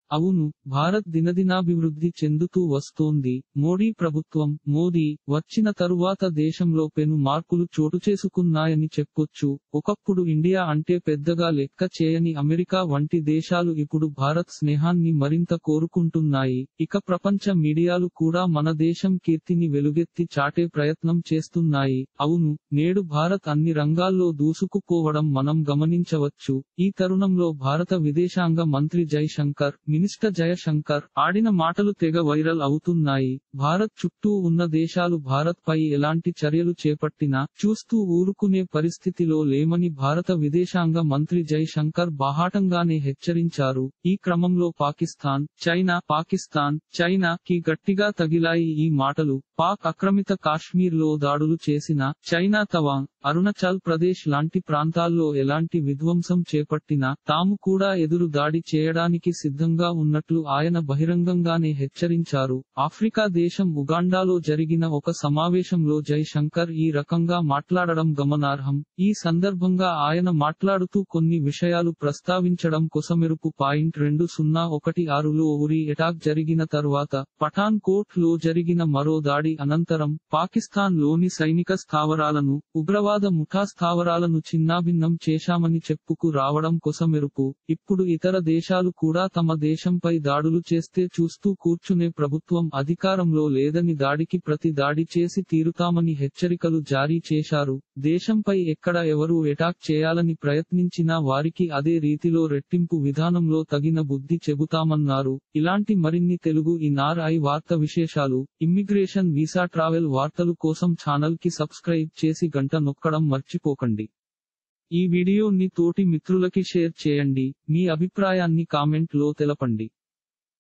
అవును భారత్ దినదినాభివృద్ధి చెందుతూ వస్తోంది మోడీ ప్రభుత్వం మోదీ వచ్చిన తరువాత దేశంలో పెను మార్పులు చోటు చేసుకున్నాయని చెప్పొచ్చు ఒకప్పుడు ఇండియా అంటే పెద్దగా లెక్క చేయని అమెరికా వంటి దేశాలు ఇప్పుడు భారత్ స్నేహాన్ని మరింత కోరుకుంటున్నాయి ఇక ప్రపంచ మీడియాలు కూడా మన దేశం కీర్తిని వెలుగెత్తి చాటే ప్రయత్నం చేస్తున్నాయి అవును నేడు భారత్ అన్ని రంగాల్లో దూసుకుపోవడం మనం గమనించవచ్చు ఈ తరుణంలో భారత విదేశాంగ మంత్రి జైశంకర్ మినిస్టర్ జయశంకర్ ఆడిన మాటలు తెగ వైరల్ అవుతున్నాయి భారత్ చుట్టూ ఉన్న దేశాలు భారత్ పై ఎలాంటి చర్యలు చేపట్టినా చూస్తూ ఊరుకునే పరిస్థితిలో లేమని భారత విదేశాంగ మంత్రి జైశంకర్ బాహాటంగానే హెచ్చరించారు ఈ క్రమంలో పాకిస్తాన్ చైనా పాకిస్తాన్ చైనా కి గట్టిగా తగిలాయి ఈ మాటలు పాక్ ఆక్రమిత కాశ్మీర్ లో దాడులు చేసిన చైనా తవాంగ్ అరుణాచల్ ప్రదేశ్ లాంటి ప్రాంతాల్లో ఎలాంటి విధ్వంసం చేపట్టినా తాము కూడా ఎదురు దాడి చేయడానికి సిద్ధంగా ఉన్నట్లు ఆయన బహిరంగంగానే హెచ్చరించారు ఆఫ్రికా దేశం ఉగాండాలో జరిగిన ఒక సమావేశంలో జైశంకర్ ఈ రకంగా మాట్లాడడం గమనార్హం ఈ సందర్భంగా ఆయన మాట్లాడుతూ కొన్ని విషయాలు ప్రస్తావించడం కొసమెరుపు పాయింట్ రెండు సున్నా ఒకటి ఆరులో ఉరి అటాక్ జరిగిన తర్వాత పఠాన్ కోట్ లో జరిగిన మరో దాడి అనంతరం పాకిస్తాన్ లోని సైనిక స్థావరాలను ఉగ్రవాద ముఠా స్థావరాలను చిన్నాభిన్నం చేశామని చెప్పుకు రావడం కొసమెరుపు ఇప్పుడు ఇతర దేశాలు కూడా తమ దేశంపై దాడులు చేస్తే చూస్తూ కూర్చునే ప్రభుత్వం అధికారంలో లేదని దాడికి ప్రతి దాడి చేసి తీరుతామని హెచ్చరికలు జారీ చేశారు దేశంపై ఎక్కడ ఎవరు ఎటాక్ చేయాలని ప్రయత్నించినా వారికి అదే రీతిలో రెట్టింపు విధానంలో తగిన బుద్ధి చెబుతామన్నారు ఇలాంటి మరిన్ని తెలుగు ఇన్ఆర్ ఐ వార్త విశేషాలు ఇమ్మిగ్రేషన్ వీసా ట్రావెల్ వార్తలు కోసం ఛానల్ కి సబ్స్క్రైబ్ చేసి గంట నొక్కడం మర్చిపోకండి ఈ వీడియోని తోటి మిత్రులకి షేర్ చేయండి మీ అభిప్రాయాన్ని కామెంట్ లో తెలపండి